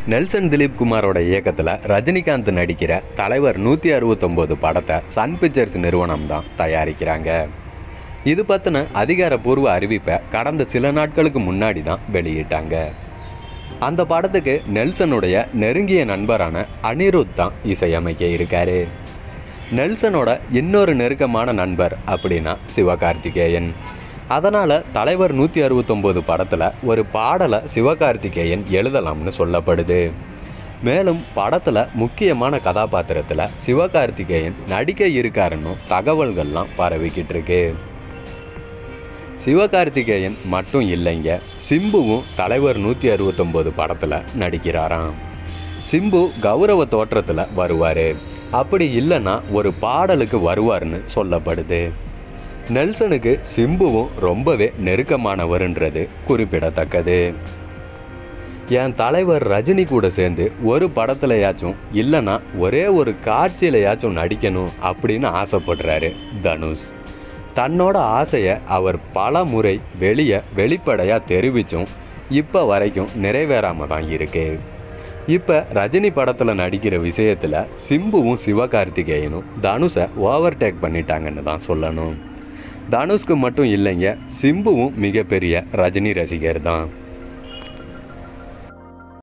Nelson Dilip குமாரோட இயக்கத்தில் ரஜினிகாந்த் நடிக்கிற தலைவர் நூற்றி அறுபத்தொம்போது படத்தை சன் பிக்சர்ஸ் நிறுவனம் தான் தயாரிக்கிறாங்க இது பற்றின அதிகாரப்பூர்வ அறிவிப்பை கடந்த சில நாட்களுக்கு முன்னாடி தான் வெளியிட்டாங்க அந்த படத்துக்கு நெல்சனுடைய நெருங்கிய நண்பரான அனிருத் தான் இசையமைக்க இருக்காரு நெல்சனோட இன்னொரு நெருக்கமான நண்பர் அப்படின்னா சிவகார்த்திகேயன் அதனால் தலைவர் நூற்றி அறுபத்தொம்போது படத்தில் ஒரு பாடலை சிவகார்த்திகேயன் எழுதலாம்னு சொல்லப்படுது மேலும் படத்தில் முக்கியமான கதாபாத்திரத்தில் சிவகார்த்திகேயன் நடிக்க இருக்காருன்னு தகவல்கள்லாம் பரவிக்கிட்டு இருக்கு சிவகார்த்திகேயன் மட்டும் இல்லைங்க சிம்புவும் தலைவர் நூற்றி அறுபத்தொம்போது படத்தில் நடிக்கிறாராம் சிம்பு கௌரவ தோற்றத்தில் வருவார் அப்படி இல்லைன்னா ஒரு பாடலுக்கு வருவார்னு சொல்லப்படுது நெல்சனுக்கு சிம்புவும் ரொம்பவே நெருக்கமானவருன்றது குறிப்பிடத்தக்கது என் தலைவர் ரஜினி கூட சேர்ந்து ஒரு படத்துலையாச்சும் இல்லைன்னா ஒரே ஒரு காட்சியிலையாச்சும் நடிக்கணும் அப்படின்னு ஆசைப்படுறாரு தனுஷ் தன்னோட ஆசையை அவர் பல முறை வெளியே வெளிப்படையாக தெரிவித்தும் இப்போ வரைக்கும் நிறைவேறாமல் தான் இருக்கு இப்போ ரஜினி படத்தில் நடிக்கிற விஷயத்தில் சிம்புவும் சிவகார்த்திகேயனும் தனுஷை ஓவர்டேக் பண்ணிட்டாங்கன்னு தான் சொல்லணும் தனுஷ்க்கு மட்டும் இல்லைங்க சிம்புவும் மிகப்பெரிய ரஜினி ரசிகர் தான்